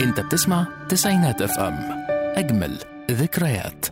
انت بتسمع تسعينات اف ام اجمل ذكريات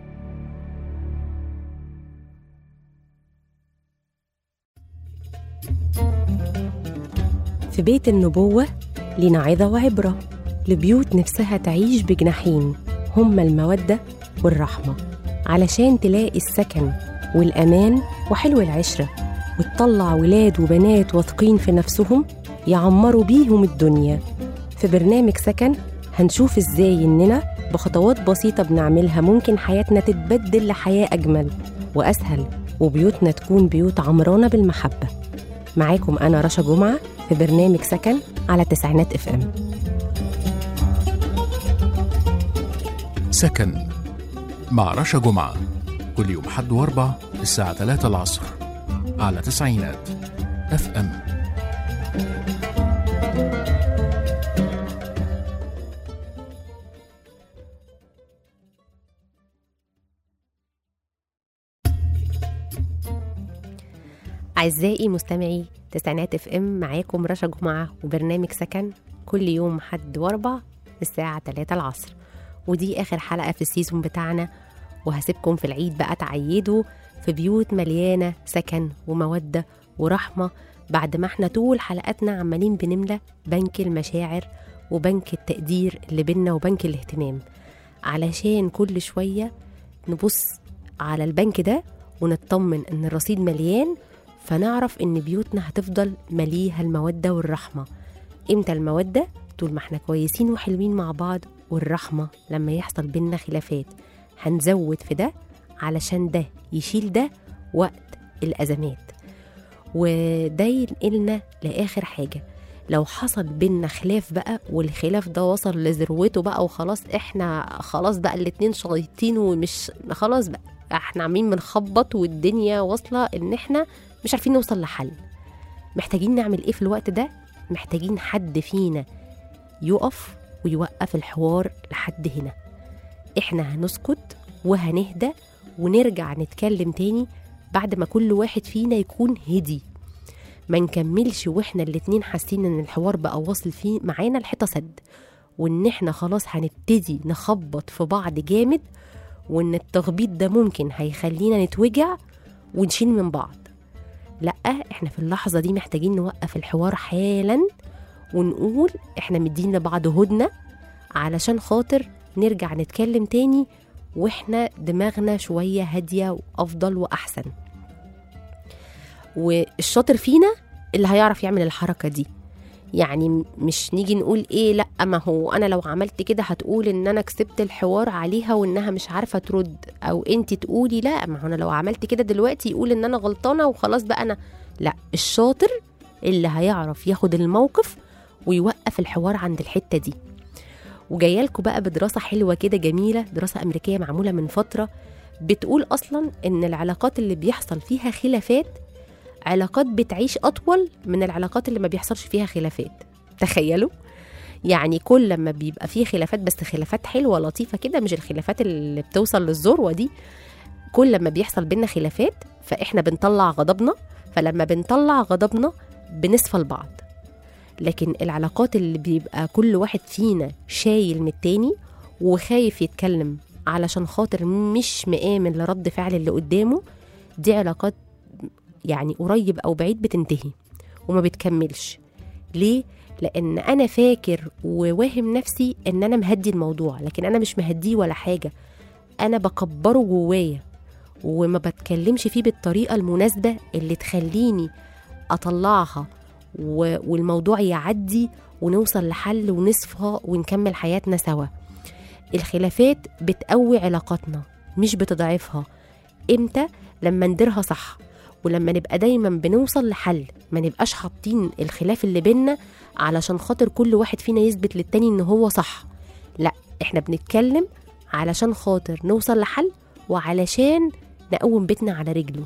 في بيت النبوة لينا عظة وعبرة لبيوت نفسها تعيش بجناحين هما المودة والرحمة علشان تلاقي السكن والأمان وحلو العشرة وتطلع ولاد وبنات واثقين في نفسهم يعمروا بيهم الدنيا في برنامج سكن هنشوف ازاي اننا بخطوات بسيطة بنعملها ممكن حياتنا تتبدل لحياة أجمل وأسهل وبيوتنا تكون بيوت عمرانة بالمحبة معاكم أنا رشا جمعة في برنامج سكن على تسعينات اف ام سكن مع رشا جمعة كل يوم حد واربع الساعة 3 العصر على تسعينات اف ام أعزائي مستمعي تسعينات اف ام معاكم رشا جمعة وبرنامج سكن كل يوم حد واربع الساعة 3 العصر ودي آخر حلقة في السيزون بتاعنا وهسيبكم في العيد بقى تعيدوا في بيوت مليانة سكن ومودة ورحمة بعد ما احنا طول حلقاتنا عمالين بنملى بنك المشاعر وبنك التقدير اللي بينا وبنك الاهتمام علشان كل شوية نبص على البنك ده ونطمن ان الرصيد مليان فنعرف ان بيوتنا هتفضل مليها المودة والرحمة امتى المودة؟ طول ما احنا كويسين وحلوين مع بعض والرحمة لما يحصل بينا خلافات هنزود في ده علشان ده يشيل ده وقت الأزمات وده ينقلنا لآخر حاجة لو حصل بينا خلاف بقى والخلاف ده وصل لذروته بقى وخلاص احنا خلاص بقى الاتنين شايطين ومش خلاص بقى احنا عاملين بنخبط والدنيا واصلة ان احنا مش عارفين نوصل لحل محتاجين نعمل ايه في الوقت ده محتاجين حد فينا يقف ويوقف الحوار لحد هنا احنا هنسكت وهنهدى ونرجع نتكلم تاني بعد ما كل واحد فينا يكون هدي ما نكملش واحنا الاتنين حاسين ان الحوار بقى واصل فيه معانا الحيطه سد وان احنا خلاص هنبتدي نخبط في بعض جامد وان التخبيط ده ممكن هيخلينا نتوجع ونشيل من بعض لا احنا في اللحظه دي محتاجين نوقف الحوار حالا ونقول احنا مدين لبعض هدنه علشان خاطر نرجع نتكلم تاني واحنا دماغنا شويه هاديه وافضل واحسن والشاطر فينا اللي هيعرف يعمل الحركه دي يعني مش نيجي نقول ايه لا ما هو انا لو عملت كده هتقول ان انا كسبت الحوار عليها وانها مش عارفه ترد او انت تقولي لا ما هو انا لو عملت كده دلوقتي يقول ان انا غلطانه وخلاص بقى انا لا الشاطر اللي هيعرف ياخد الموقف ويوقف الحوار عند الحته دي وجايه لكم بقى بدراسه حلوه كده جميله دراسه امريكيه معموله من فتره بتقول اصلا ان العلاقات اللي بيحصل فيها خلافات علاقات بتعيش اطول من العلاقات اللي ما بيحصلش فيها خلافات تخيلوا يعني كل لما بيبقى فيه خلافات بس خلافات حلوه لطيفه كده مش الخلافات اللي بتوصل للذروه دي كل لما بيحصل بينا خلافات فاحنا بنطلع غضبنا فلما بنطلع غضبنا بنصفى لبعض لكن العلاقات اللي بيبقى كل واحد فينا شايل من التاني وخايف يتكلم علشان خاطر مش مآمن لرد فعل اللي قدامه دي علاقات يعني قريب او بعيد بتنتهي وما بتكملش ليه لان انا فاكر وواهم نفسي ان انا مهدي الموضوع لكن انا مش مهديه ولا حاجه انا بكبره جوايا وما بتكلمش فيه بالطريقه المناسبه اللي تخليني اطلعها و- والموضوع يعدي ونوصل لحل ونصفى ونكمل حياتنا سوا الخلافات بتقوي علاقاتنا مش بتضعفها امتى لما نديرها صح ولما نبقى دايما بنوصل لحل ما نبقاش حاطين الخلاف اللي بينا علشان خاطر كل واحد فينا يثبت للتاني ان هو صح لا احنا بنتكلم علشان خاطر نوصل لحل وعلشان نقوم بيتنا على رجله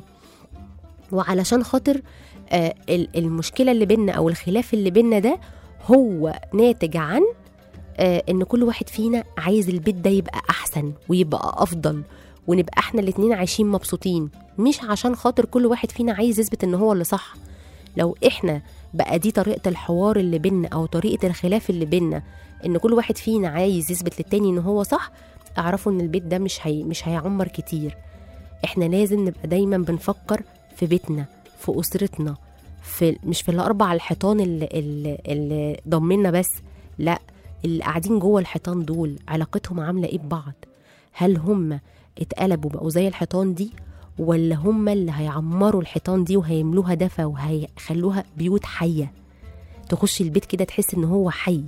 وعلشان خاطر آه ال- المشكله اللي بينا او الخلاف اللي بينا ده هو ناتج عن آه ان كل واحد فينا عايز البيت ده يبقى احسن ويبقى افضل ونبقى احنا الاتنين عايشين مبسوطين مش عشان خاطر كل واحد فينا عايز يثبت ان هو اللي صح لو احنا بقى دي طريقه الحوار اللي بينا او طريقه الخلاف اللي بينا ان كل واحد فينا عايز يثبت للتاني ان هو صح اعرفوا ان البيت ده مش هي مش هيعمر كتير احنا لازم نبقى دايما بنفكر في بيتنا في اسرتنا في مش في الاربع الحيطان اللي, اللي, اللي ضمنا بس لا اللي قاعدين جوه الحيطان دول علاقتهم عامله ايه ببعض هل هم اتقلبوا بقوا زي الحيطان دي ولا هم اللي هيعمروا الحيطان دي وهيملوها دفى وهيخلوها بيوت حيه تخش البيت كده تحس ان هو حي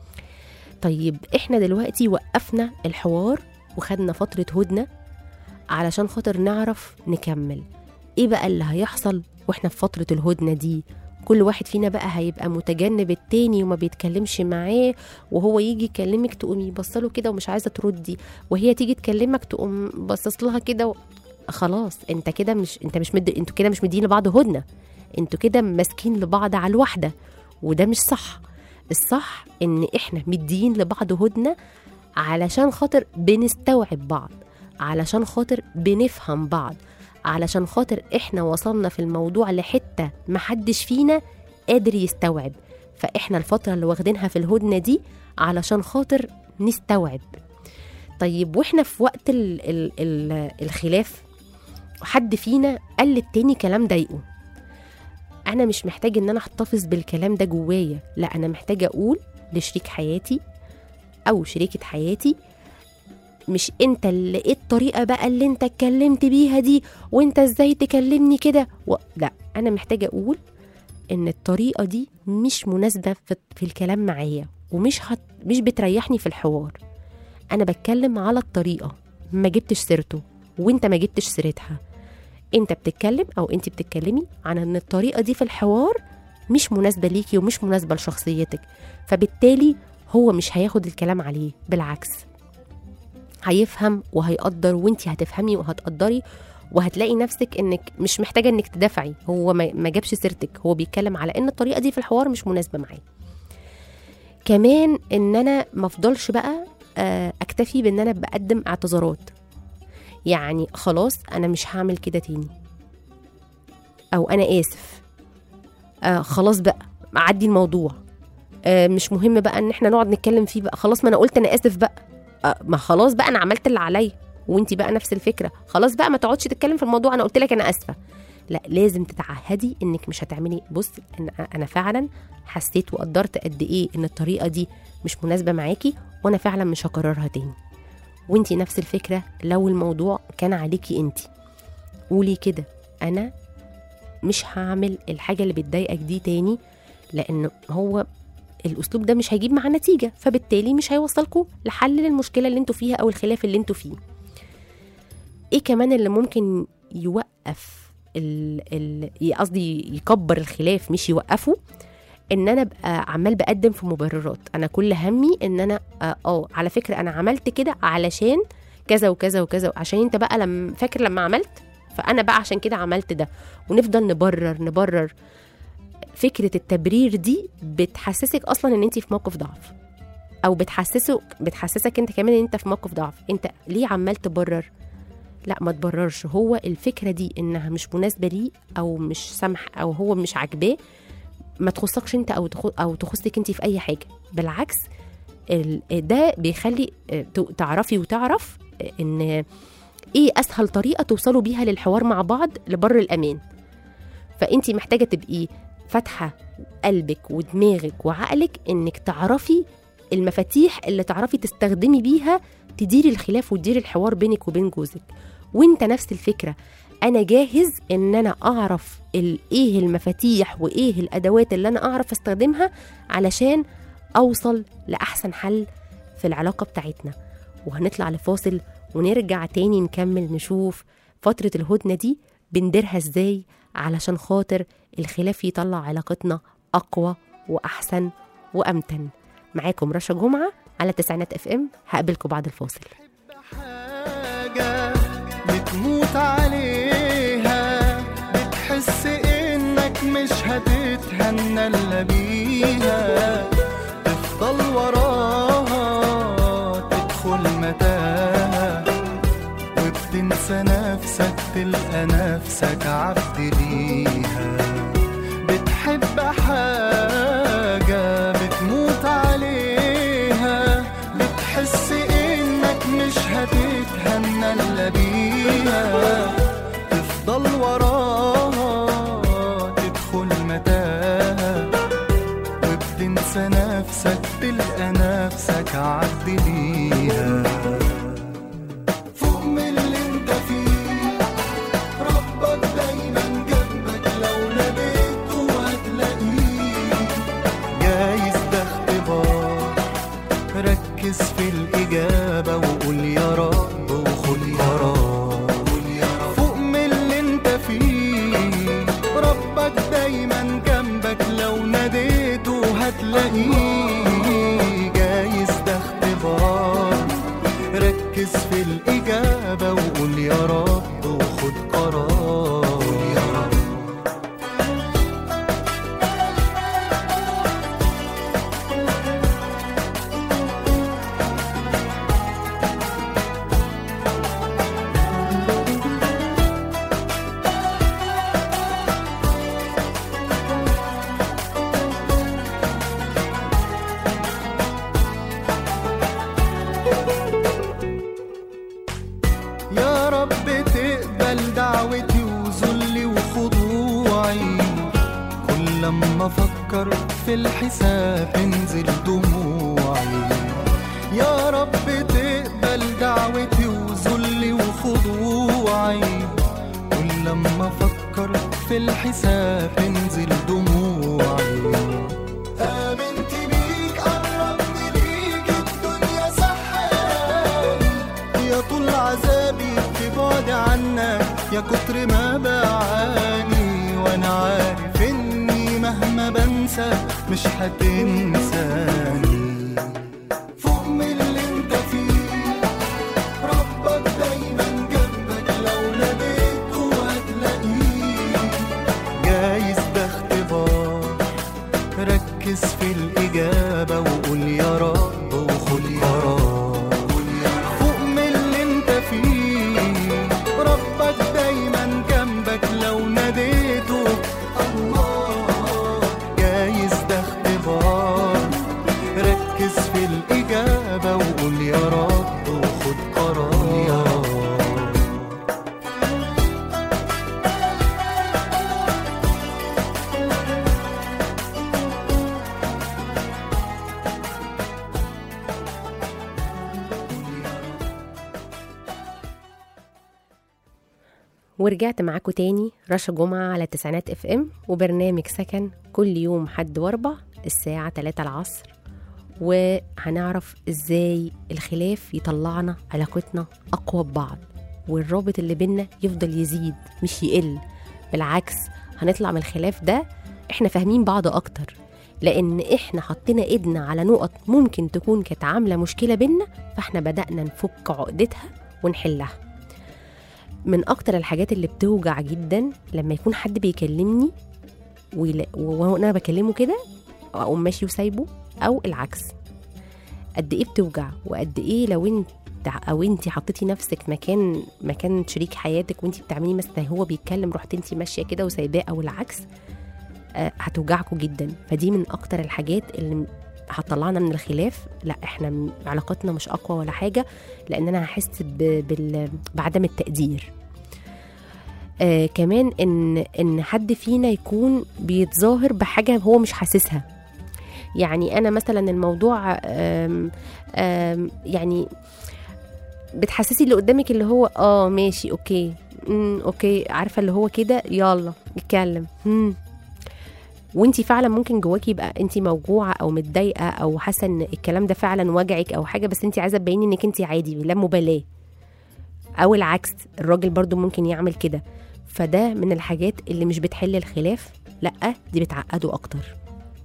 طيب احنا دلوقتي وقفنا الحوار وخدنا فتره هدنه علشان خاطر نعرف نكمل ايه بقى اللي هيحصل واحنا في فتره الهدنه دي كل واحد فينا بقى هيبقى متجنب التاني وما بيتكلمش معاه وهو يجي يكلمك تقومي بصله كده ومش عايزه تردي وهي تيجي تكلمك تقوم بصص لها كده و... خلاص انت كده مش انت مش مد... انتوا كده مش مدين لبعض هدنه انتوا كده ماسكين لبعض على الواحده وده مش صح الصح ان احنا مدين لبعض هدنه علشان خاطر بنستوعب بعض علشان خاطر بنفهم بعض علشان خاطر احنا وصلنا في الموضوع لحته محدش فينا قادر يستوعب فاحنا الفتره اللي واخدينها في الهدنه دي علشان خاطر نستوعب طيب واحنا في وقت ال ال ال الخلاف حد فينا قال للتاني كلام ضايقه انا مش محتاج ان انا احتفظ بالكلام ده جوايا لا انا محتاجه اقول لشريك حياتي او شريكه حياتي مش انت اللي ايه الطريقه بقى اللي انت اتكلمت بيها دي وانت ازاي تكلمني كده و... لا انا محتاجه اقول ان الطريقه دي مش مناسبه في, في الكلام معايا ومش هت... مش بتريحني في الحوار انا بتكلم على الطريقه ما جبتش سيرته وانت ما جبتش سيرتها انت بتتكلم او انت بتتكلمي عن ان الطريقه دي في الحوار مش مناسبه ليكي ومش مناسبه لشخصيتك فبالتالي هو مش هياخد الكلام عليه بالعكس هيفهم وهيقدر وانت هتفهمي وهتقدري وهتلاقي نفسك انك مش محتاجه انك تدافعي هو ما ما جابش سيرتك هو بيتكلم على ان الطريقه دي في الحوار مش مناسبه معاه كمان ان انا ما افضلش بقى آه، اكتفي بان انا بقدم اعتذارات يعني خلاص انا مش هعمل كده تاني او انا اسف آه خلاص بقى عدي الموضوع آه مش مهم بقى ان احنا نقعد نتكلم فيه بقى خلاص ما انا قلت انا اسف بقى آه ما خلاص بقى انا عملت اللي عليا وانت بقى نفس الفكره خلاص بقى ما تقعدش تتكلم في الموضوع انا قلت لك انا اسفه لا لازم تتعهدي انك مش هتعملي بص إن انا فعلا حسيت وقدرت قد ايه ان الطريقه دي مش مناسبه معاكي وانا فعلا مش هكررها تاني وانتي نفس الفكره لو الموضوع كان عليكي انتي قولي كده انا مش هعمل الحاجه اللي بتضايقك دي تاني لان هو الاسلوب ده مش هيجيب معاه نتيجه فبالتالي مش هيوصلكوا لحل للمشكله اللي انتوا فيها او الخلاف اللي انتوا فيه ايه كمان اللي ممكن يوقف ال- ال- قصدي يكبر الخلاف مش يوقفه ان انا ابقى عمال بقدم في مبررات انا كل همي ان انا اه آه، على فكره انا عملت كده علشان كذا وكذا وكذا عشان انت بقى لما فاكر لما عملت فانا بقى عشان كده عملت ده ونفضل نبرر نبرر فكره التبرير دي بتحسسك اصلا ان انت في موقف ضعف او بتحسسه بتحسسك انت كمان ان انت في موقف ضعف انت ليه عمال تبرر لا ما تبررش هو الفكره دي انها مش مناسبه ليه او مش سامح او هو مش عاجباه ما تخصكش انت او تخ... او تخصك انت في اي حاجه بالعكس ال... ده بيخلي اه، ت- تعرفي وتعرف اه، ان ايه اسهل طريقه توصلوا بيها للحوار مع بعض لبر الامان فانت محتاجه تبقي فاتحه قلبك ودماغك وعقلك انك تعرفي المفاتيح اللي تعرفي تستخدمي بيها تديري الخلاف وتديري الحوار بينك وبين جوزك وانت نفس الفكره انا جاهز ان انا اعرف ال- ايه المفاتيح وايه الادوات اللي انا اعرف استخدمها علشان اوصل لاحسن حل في العلاقه بتاعتنا وهنطلع لفاصل ونرجع تاني نكمل نشوف فتره الهدنه دي بنديرها ازاي علشان خاطر الخلاف يطلع علاقتنا اقوى واحسن وامتن معاكم رشا جمعه على تسعينات اف ام هقابلكم بعد الفاصل حاجة بتموت عليها بتحس انك مش هتتهنى الا بيها تفضل وراها تدخل متاهة وبتنسى نفسك تلقى نفسك عبد ليها بتحب حاجة تنسى نفسك تلقى نفسك عدليها فوق من اللي انت فيه ربك دايما جنبك لو ناديته هتلاقيه جايز ده اختبار ركز في الإجابة وقول يا رب وخد قرار فوق من اللي انت فيه ربك دايما جنبك لو ناديته هتلاقيه جايز ده اختبار ركز في الإجابة وقول يا رب وخد قرار يا رب يا رب تقبل دعوتي وذلي وخضوعي كل لما افكر في الحساب انزل دموعي يا رب تقبل دعوتي وذلي وخضوعي كل لما افكر في الحساب انزل دموعي آمنت بيك قربني ليك الدنيا سحراني يا طول عذابي في بعد عنك يا كتر ما بعاني وانا عارف اني مهما بنسى مش هتنساني فوق من اللي انت فيه ربك دايما جنبك لو ناديته هتلاقيه جايز ده اختبار ركز في الإجابة وقول يا رب وخد قرار فوق من اللي انت فيه ربك دايما جنبك لو ناديته الله جايز ده اختبار ركز في الإجابة وقول يا رب وخد قرار ورجعت معاكم تاني رشا جمعة على تسعينات اف ام وبرنامج سكن كل يوم حد واربع الساعة 3 العصر وهنعرف ازاي الخلاف يطلعنا علاقتنا اقوى ببعض والرابط اللي بينا يفضل يزيد مش يقل بالعكس هنطلع من الخلاف ده احنا فاهمين بعض اكتر لان احنا حطينا ايدنا على نقط ممكن تكون كانت عامله مشكله بينا فاحنا بدانا نفك عقدتها ونحلها من اكتر الحاجات اللي بتوجع جدا لما يكون حد بيكلمني ويلا- وانا بكلمه كده اقوم ماشي وسايبه او العكس قد ايه بتوجع وقد ايه لو انت او انت حطيتي نفسك مكان مكان شريك حياتك وانت بتعملي مثلا هو بيتكلم رحت انت ماشيه كده وسايباه او العكس آه، هتوجعكم جدا فدي من اكتر الحاجات اللي م- هتطلعنا من الخلاف لا احنا م- علاقتنا مش اقوى ولا حاجه لان انا هحس ب- بال- بعدم التقدير آه كمان ان ان حد فينا يكون بيتظاهر بحاجه هو مش حاسسها يعني انا مثلا الموضوع آم آم يعني بتحسسي اللي قدامك اللي هو اه ماشي اوكي امم اوكي عارفه اللي هو كده يلا اتكلم امم وانتي فعلا ممكن جواكي يبقى انتي موجوعه او متضايقه او حاسه ان الكلام ده فعلا وجعك او حاجه بس انتي عايزه تبيني انك انتي عادي لا مبالاه او العكس الراجل برضو ممكن يعمل كده فده من الحاجات اللي مش بتحل الخلاف لا دي بتعقده اكتر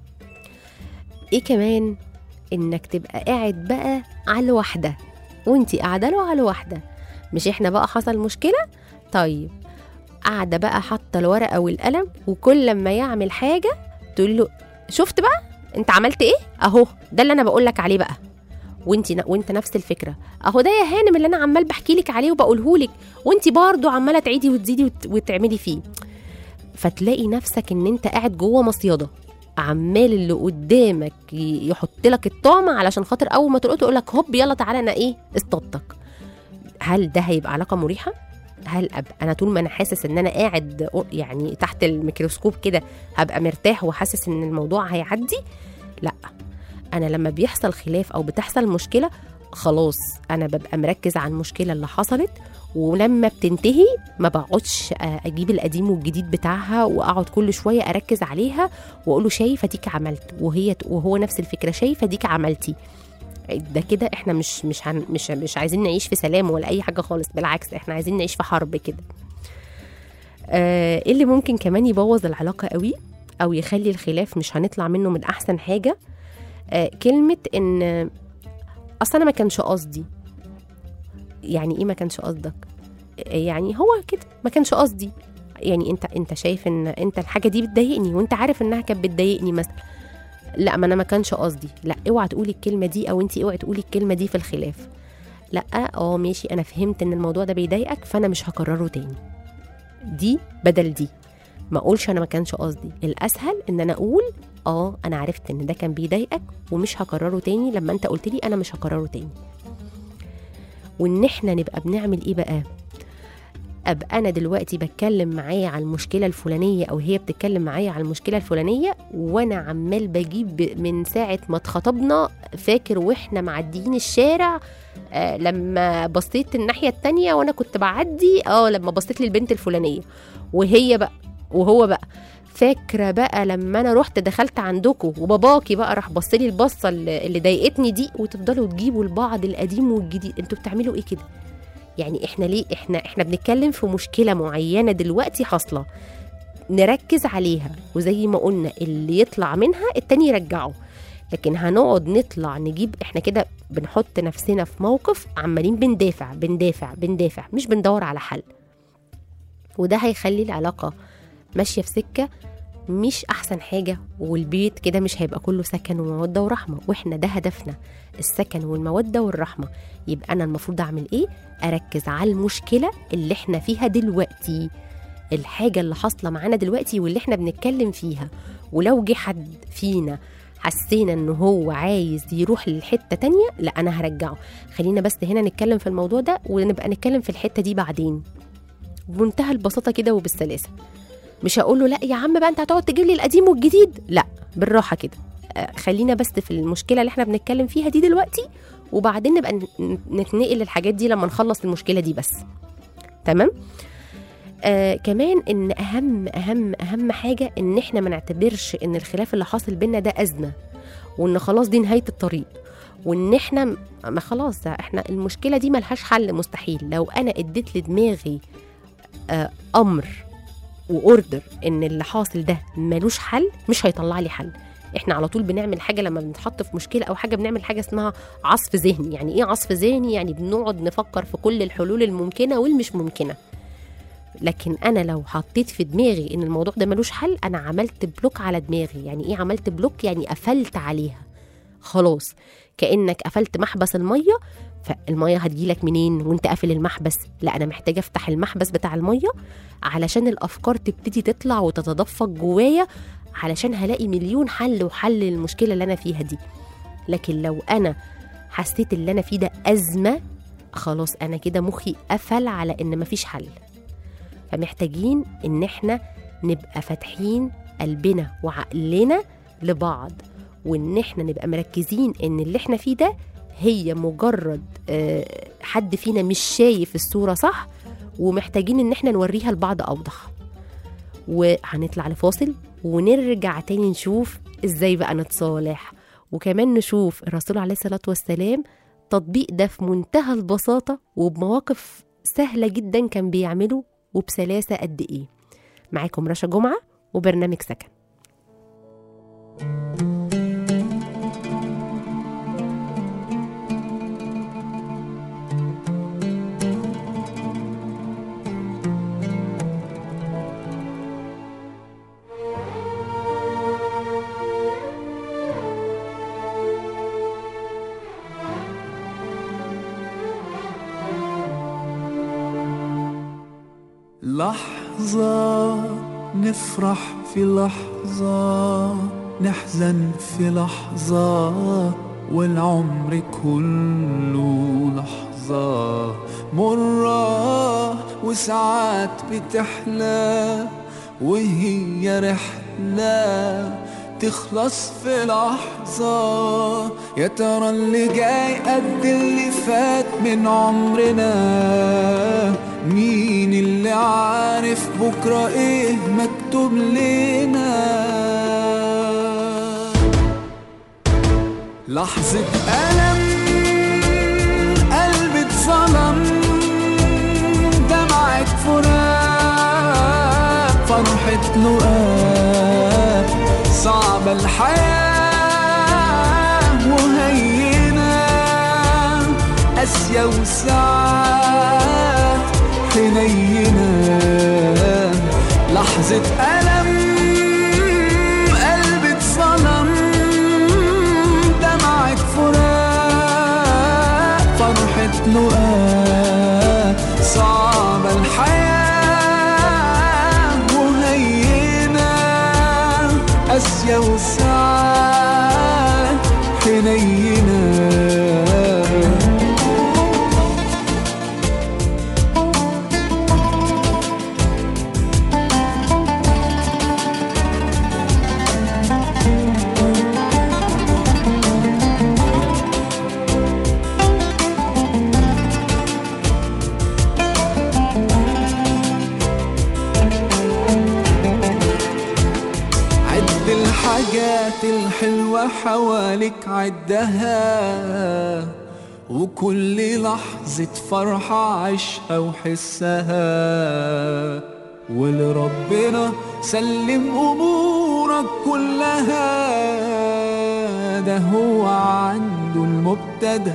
ايه كمان انك تبقى قاعد بقى على واحده وانتي قاعده له على واحده مش احنا بقى حصل مشكله طيب قاعده بقى حاطه الورقه والقلم وكل لما يعمل حاجه تقول له شفت بقى انت عملت ايه اهو ده اللي انا بقول لك عليه بقى وانت وانت نفس الفكره اهو ده يا هانم اللي انا عمال بحكي لك عليه وبقوله لك وانت برضو عماله تعيدي وتزيدي وت... وتعملي فيه فتلاقي نفسك ان انت قاعد جوه مصيده عمال اللي قدامك ي- يحط لك الطعم علشان خاطر اول ما تلقطه يقول لك هوب يلا تعالى انا ايه اصطدتك هل ده هيبقى علاقه مريحه هل أبقى انا طول ما انا حاسس ان انا قاعد يعني تحت الميكروسكوب كده هبقى مرتاح وحاسس ان الموضوع هيعدي لا انا لما بيحصل خلاف او بتحصل مشكله خلاص انا ببقى مركز على المشكله اللي حصلت ولما بتنتهي ما بقعدش آه، اجيب القديم والجديد بتاعها واقعد كل شويه اركز عليها واقول له شايف اديك عملت وهي وهو نفس الفكره شايف اديك عملتي ده كده احنا مش مش هن مش مش عايزين نعيش في سلام ولا اي حاجه خالص بالعكس احنا عايزين نعيش في حرب كده آه، ايه اللي ممكن كمان يبوظ العلاقه قوي او يخلي الخلاف مش هنطلع منه من احسن حاجه آه، كلمه ان اصل انا ما كانش قصدي يعني ايه ما كانش قصدك آه، يعني هو كده ما كانش قصدي يعني انت انت شايف ان انت الحاجه دي بتضايقني وانت عارف انها كانت بتضايقني مثلا لا ما انا ما كانش قصدي لا اوعى تقولي الكلمه دي او انت اوعي تقولي الكلمه دي في الخلاف لا اه ماشي انا فهمت ان الموضوع ده بيضايقك فانا مش هكرره تاني دي بدل دي ما اقولش انا ما كانش قصدي الاسهل ان انا اقول اه انا عرفت ان ده كان بيضايقك ومش هكرره تاني لما انت قلت لي انا مش هكرره تاني وان احنا نبقى بنعمل ايه بقى ابقى انا دلوقتي بتكلم معايا على المشكله الفلانيه او هي بتتكلم معايا على المشكله الفلانيه وانا عمال بجيب من ساعه ما اتخطبنا فاكر واحنا معديين الشارع آه لما بصيت الناحيه التانية وانا كنت بعدي اه لما بصيت للبنت الفلانيه وهي بقى وهو بقى فاكره بقى لما انا رحت دخلت عندكم وباباكي بقى راح بص لي البصه اللي اللي ضايقتني دي وتفضلوا تجيبوا لبعض القديم والجديد انتوا بتعملوا ايه كده يعني احنا ليه احنا احنا بنتكلم في مشكله معينه دلوقتي حاصله نركز عليها وزي ما قلنا اللي يطلع منها التاني يرجعه لكن هنقعد نطلع نجيب احنا كده بنحط نفسنا في موقف عمالين بندافع بندافع بندافع مش بندور على حل وده هيخلي العلاقه ماشيه في سكه مش احسن حاجه والبيت كده مش هيبقى كله سكن وموده ورحمه واحنا ده هدفنا السكن والموده والرحمه يبقى انا المفروض اعمل ايه اركز على المشكله اللي احنا فيها دلوقتي الحاجه اللي حاصله معانا دلوقتي واللي احنا بنتكلم فيها ولو جه حد فينا حسينا ان هو عايز يروح للحته تانية لا انا هرجعه خلينا بس هنا نتكلم في الموضوع ده ونبقى نتكلم في الحته دي بعدين بمنتهى البساطه كده وبالسلاسه مش هقول له لا يا عم بقى انت هتقعد تجيب لي القديم والجديد لا بالراحه كده آه، خلينا بس في المشكله اللي احنا بنتكلم فيها دي دلوقتي وبعدين نبقى ن- نتنقل للحاجات دي لما نخلص المشكله دي بس تمام آه كمان ان اهم اهم اهم حاجه ان احنا ما نعتبرش ان الخلاف اللي حاصل بينا ده ازمه وان خلاص دي نهايه الطريق وان احنا م- ما خلاص احنا المشكله دي ملهاش حل مستحيل لو انا اديت لدماغي آه امر واوردر ان اللي حاصل ده ملوش حل مش هيطلع لي حل احنا على طول بنعمل حاجه لما بنتحط في مشكله او حاجه بنعمل حاجه اسمها عصف ذهني يعني ايه عصف ذهني يعني بنقعد نفكر في كل الحلول الممكنه والمش ممكنه لكن انا لو حطيت في دماغي ان الموضوع ده ملوش حل انا عملت بلوك على دماغي يعني ايه عملت بلوك يعني قفلت عليها خلاص كانك قفلت محبس الميه فالميه هتجيلك منين وانت قافل المحبس لا انا محتاجه افتح المحبس بتاع الميه علشان الافكار تبتدي تطلع وتتدفق جوايا علشان هلاقي مليون حل وحل للمشكله اللي انا فيها دي لكن لو انا حسيت اللي انا فيه ده ازمه خلاص انا كده مخي قفل على ان مفيش حل فمحتاجين ان احنا نبقى فاتحين قلبنا وعقلنا لبعض وان احنا نبقى مركزين ان اللي احنا فيه ده هي مجرد آه، حد فينا مش شايف الصوره صح ومحتاجين ان احنا نوريها لبعض اوضح وهنطلع لفاصل ونرجع تاني نشوف ازاي بقى نتصالح وكمان نشوف الرسول عليه الصلاة والسلام تطبيق ده في منتهى البساطة وبمواقف سهلة جدا كان بيعمله وبسلاسة قد ايه معاكم رشا جمعة وبرنامج سكن لحظة نفرح في لحظة نحزن في لحظة والعمر كله لحظة مرة وساعات بتحلى وهي رحلة تخلص في لحظة يا ترى اللي جاي قد اللي فات من عمرنا مين اللي عارف بكرة ايه مكتوب لنا لحظة ألم قلبي اتظلم دمعة فراق فرحة لقاء صعبة الحياة وهينة قاسية وساعات حنينة لحظة ألم قلبي اتظلم دمعة فراق فرحة لقاء صعبة الحياة وهينة قاسية وساعات حنينة عد الحاجات الحلوة حواليك عدها وكل لحظة فرحة عيشها وحسها ولربنا سلم أمورك كلها ده هو عنده المبتدأ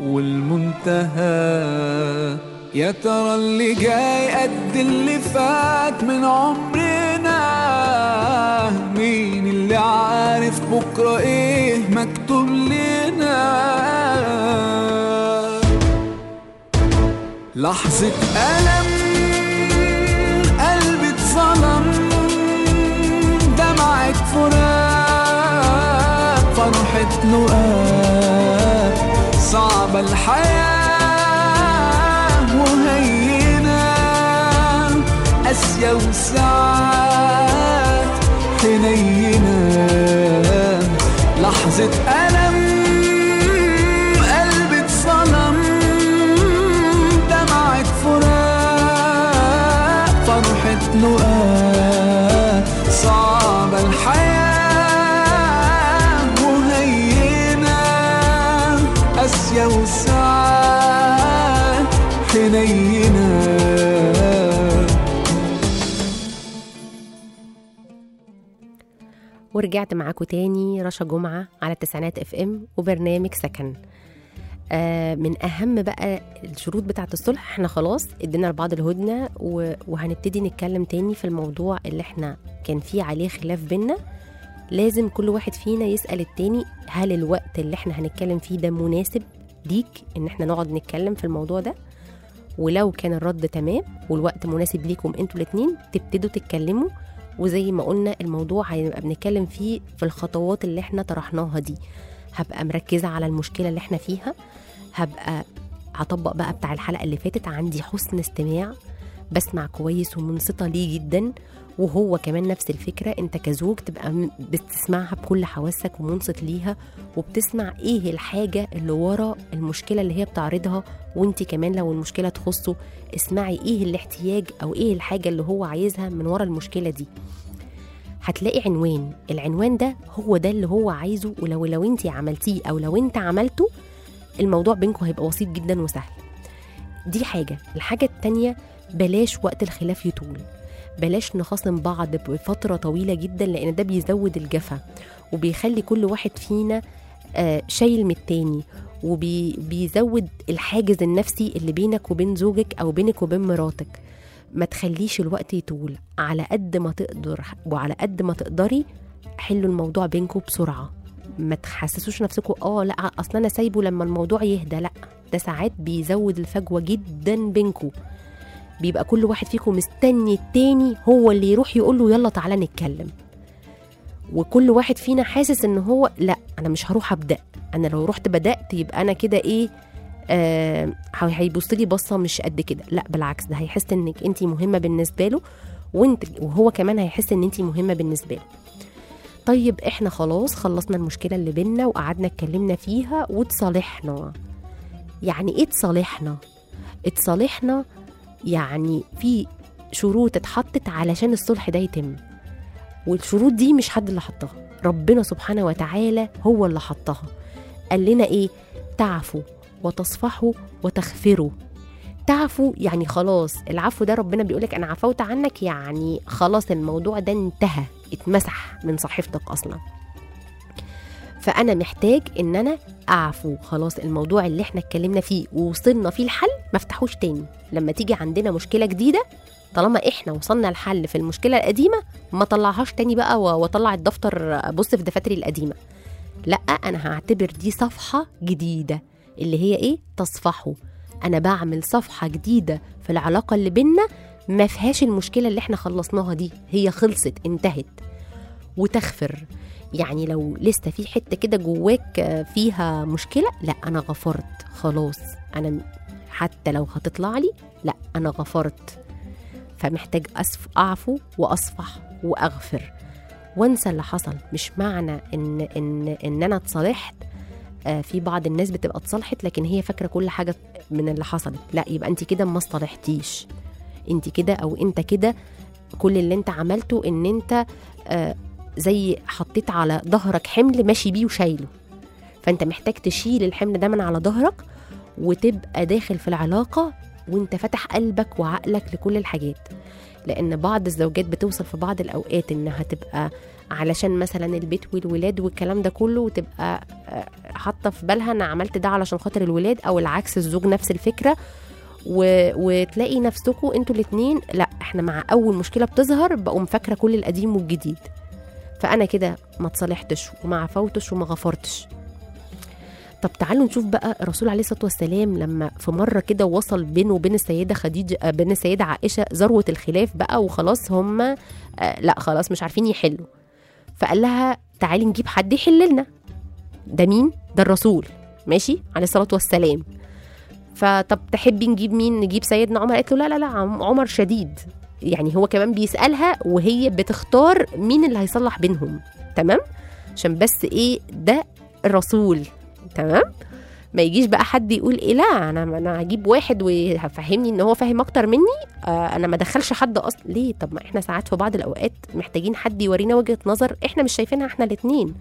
والمنتهى يا ترى اللي جاي قد اللي فات من عمرنا مين اللي عارف بكرة ايه مكتوب لنا لحظة ألم قلبي اتظلم دمعة فراق فرحة لقاء صعبة الحياة وهينة قاسية وساعات حنينة لحظة ألم قلبي اتظلم دمعة فراق فرحة لقاء صعبة الحياة وهينة قاسية وساعات حنينة ورجعت معاكم تاني رشا جمعة على التسعينات اف ام وبرنامج سكن آه من اهم بقى الشروط بتاعه الصلح احنا خلاص ادينا لبعض الهدنه و- وهنبتدي نتكلم تاني في الموضوع اللي احنا كان فيه عليه خلاف بينا لازم كل واحد فينا يسال التاني هل الوقت اللي احنا هنتكلم فيه ده مناسب ليك ان احنا نقعد نتكلم في الموضوع ده ولو كان الرد تمام والوقت مناسب ليكم انتوا الاتنين تبتدوا تتكلموا وزي ما قلنا الموضوع هيبقى بنتكلم فيه في الخطوات اللي احنا طرحناها دي هبقى مركزة على المشكلة اللي احنا فيها هبقى هطبق بقى بتاع الحلقة اللي فاتت عندي حسن استماع بسمع كويس ومنصتة ليه جدا وهو كمان نفس الفكرة انت كزوج تبقى م- بتسمعها بكل حواسك ومنصت ليها وبتسمع ايه الحاجة اللي ورا المشكلة اللي هي بتعرضها وانت كمان لو المشكلة تخصه اسمعي ايه الاحتياج او ايه الحاجة اللي هو عايزها من ورا المشكلة دي هتلاقي عنوان العنوان ده هو ده اللي هو عايزه ولو لو انت عملتيه او لو انت عملته الموضوع بينكم هيبقى بسيط جدا وسهل دي حاجة الحاجة التانية بلاش وقت الخلاف يطول بلاش نخاصم بعض بفترة طويلة جدا لأن ده بيزود الجفا وبيخلي كل واحد فينا آه، شايل من التاني وبيزود الحاجز النفسي اللي بينك وبين زوجك أو بينك وبين مراتك ما تخليش الوقت يطول على قد ما تقدر وعلى قد ما تقدري حلوا الموضوع بينكم بسرعة ما تحسسوش نفسكم اه لا اصل انا سايبه لما الموضوع يهدى لا ده ساعات بيزود الفجوه جدا بينكم بيبقى كل واحد فيكم مستني التاني هو اللي يروح يقول له يلا تعالى نتكلم وكل واحد فينا حاسس ان هو لا انا مش هروح ابدا انا لو رحت بدات يبقى انا كده ايه آه هيبص لي بصه مش قد كده لا بالعكس ده هيحس انك انت مهمه بالنسبه له وانت وهو كمان هيحس ان انت مهمه بالنسبه له طيب احنا خلاص خلصنا المشكله اللي بينا وقعدنا اتكلمنا فيها وتصالحنا يعني ايه تصالحنا اتصالحنا يعني في شروط اتحطت علشان الصلح ده يتم والشروط دي مش حد اللي حطها ربنا سبحانه وتعالى هو اللي حطها قال لنا ايه تعفوا وتصفحوا وتغفروا تعفوا يعني خلاص العفو ده ربنا بيقولك انا عفوت عنك يعني خلاص الموضوع ده انتهى اتمسح من صحيفتك اصلا فانا محتاج ان انا اعفو خلاص الموضوع اللي احنا اتكلمنا فيه ووصلنا فيه الحل ما افتحوش تاني لما تيجي عندنا مشكله جديده طالما احنا وصلنا الحل في المشكله القديمه ما طلعهاش تاني بقى و- واطلع الدفتر ابص في دفاتري القديمه لا انا هعتبر دي صفحه جديده اللي هي ايه تصفحوا انا بعمل صفحه جديده في العلاقه اللي بينا ما فيهاش المشكله اللي احنا خلصناها دي هي خلصت انتهت وتغفر يعني لو لسه في حته كده جواك آه، فيها مشكله لا انا غفرت خلاص انا م- حتى لو هتطلع لي لا انا غفرت فمحتاج أسف اعفو واصفح واغفر وانسى اللي حصل مش معنى ان ان ان انا اتصالحت آه، في بعض الناس بتبقى اتصالحت لكن هي فاكره كل حاجه من اللي حصلت لا يبقى انت كده ما اصطلحتيش انت كده او انت كده كل اللي انت عملته ان انت آه، زي حطيت على ظهرك حمل ماشي بيه وشايله فانت محتاج تشيل الحمل ده من على ظهرك وتبقى داخل في العلاقه وانت فاتح قلبك وعقلك لكل الحاجات لان بعض الزوجات بتوصل في بعض الاوقات انها تبقى علشان مثلا البيت والولاد والكلام ده كله وتبقى آه، حاطه في بالها انا عملت ده علشان خاطر الولاد او العكس الزوج نفس الفكره و... وتلاقي نفسكم انتوا الاتنين لا احنا مع اول مشكله بتظهر بقوم فاكره كل القديم والجديد فانا كده ما اتصالحتش وما عفوتش وما غفرتش طب تعالوا نشوف بقى الرسول عليه الصلاه والسلام لما في مره كده وصل بينه وبين السيده خديجه آه، بين السيده عائشه ذروه الخلاف بقى وخلاص هم آه، لا خلاص مش عارفين يحلوا فقال لها تعالي نجيب حد يحل لنا ده مين ده الرسول ماشي عليه الصلاه والسلام فطب تحبي نجيب مين نجيب سيدنا عمر قالت له لا لا لا عم- عمر شديد يعني هو كمان بيسالها وهي بتختار مين اللي هيصلح بينهم تمام عشان بس ايه ده الرسول تمام ما يجيش بقى حد يقول ايه لا انا انا هجيب واحد وهفهمني ان هو فاهم اكتر مني آه انا ما ادخلش حد اصلا ليه طب ما احنا ساعات في بعض الاوقات محتاجين حد يورينا وجهه نظر احنا مش شايفينها احنا الاتنين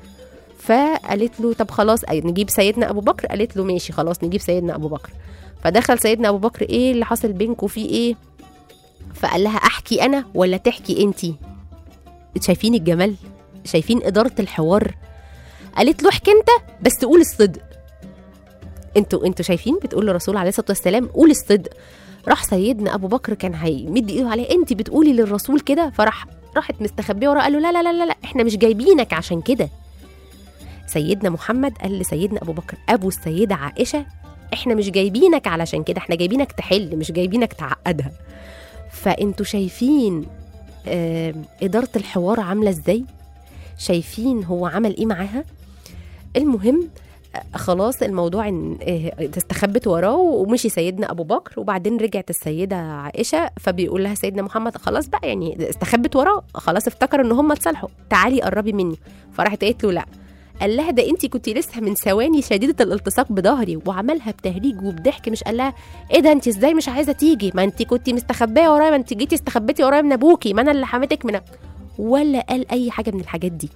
فقالت له طب خلاص أي نجيب سيدنا ابو بكر قالت له ماشي خلاص نجيب سيدنا ابو بكر فدخل سيدنا ابو بكر ايه اللي حصل بينكم في ايه فقال لها احكي انا ولا تحكي انتي شايفين الجمال شايفين اداره الحوار قالت له احكي انت بس قول الصدق انتوا انتوا شايفين بتقول للرسول عليه الصلاه والسلام قول الصدق راح سيدنا ابو بكر كان هيمد ايده عليه انت بتقولي للرسول كده فراح راحت مستخبيه وراه قال له لا لا لا لا, لا احنا مش جايبينك عشان كده سيدنا محمد قال لسيدنا ابو بكر ابو السيده عائشه احنا مش جايبينك علشان كده احنا جايبينك تحل مش جايبينك تعقدها فانتوا شايفين آه اداره الحوار عامله ازاي شايفين هو عمل ايه معاها المهم آه، خلاص الموضوع ان آه، استخبت وراه ومشي سيدنا ابو بكر وبعدين رجعت السيده عائشه فبيقول لها سيدنا محمد خلاص بقى يعني استخبت وراه خلاص افتكر ان هم اتصالحوا تعالي قربي مني فراحت قالت له لا قال لها ده انت كنت لسه من ثواني شديده الالتصاق بظهري وعملها بتهريج وبضحك مش قال لها ايه ده انت ازاي مش عايزه تيجي ما انت كنت مستخبيه ورايا ما انت جيتي استخبيتي ورايا من ابوكي ما انا اللي حماتك من ولا قال اي حاجه من الحاجات دي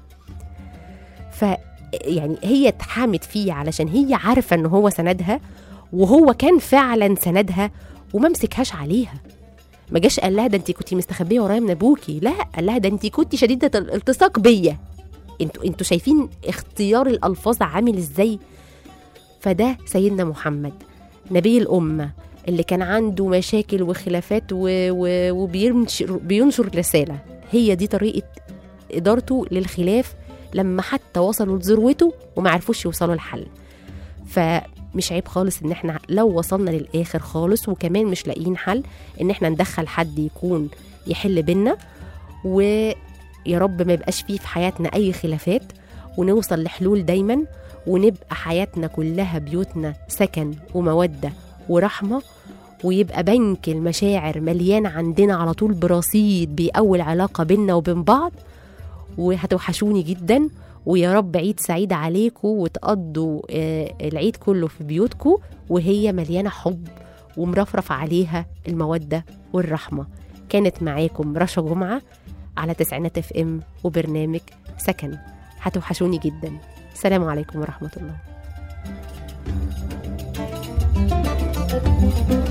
ف يعني هي اتحامت فيه علشان هي عارفه ان هو سندها وهو كان فعلا سندها وما مسكهاش عليها ما جاش قال لها ده انت كنت مستخبيه ورايا من ابوكي لا قال لها ده انت كنت شديده الالتصاق بيا انتوا انتوا شايفين اختيار الالفاظ عامل ازاي فده سيدنا محمد نبي الامه اللي كان عنده مشاكل وخلافات و... و... وبينشر بينشر رساله هي دي طريقه ادارته للخلاف لما حتى وصلوا لذروته وما عرفوش يوصلوا لحل فمش عيب خالص ان احنا لو وصلنا للاخر خالص وكمان مش لاقيين حل ان احنا ندخل حد يكون يحل بينا ويا رب ما يبقاش فيه في حياتنا اي خلافات ونوصل لحلول دايما ونبقى حياتنا كلها بيوتنا سكن وموده ورحمه ويبقى بنك المشاعر مليان عندنا على طول برصيد بيقوي العلاقه بينا وبين بعض وهتوحشوني جدا ويا رب عيد سعيد عليكم وتقضوا آه، العيد كله في بيوتكم وهي مليانة حب ومرفرف عليها المودة والرحمة كانت معاكم رشا جمعة على تسعينات اف ام وبرنامج سكن هتوحشوني جدا السلام عليكم ورحمة الله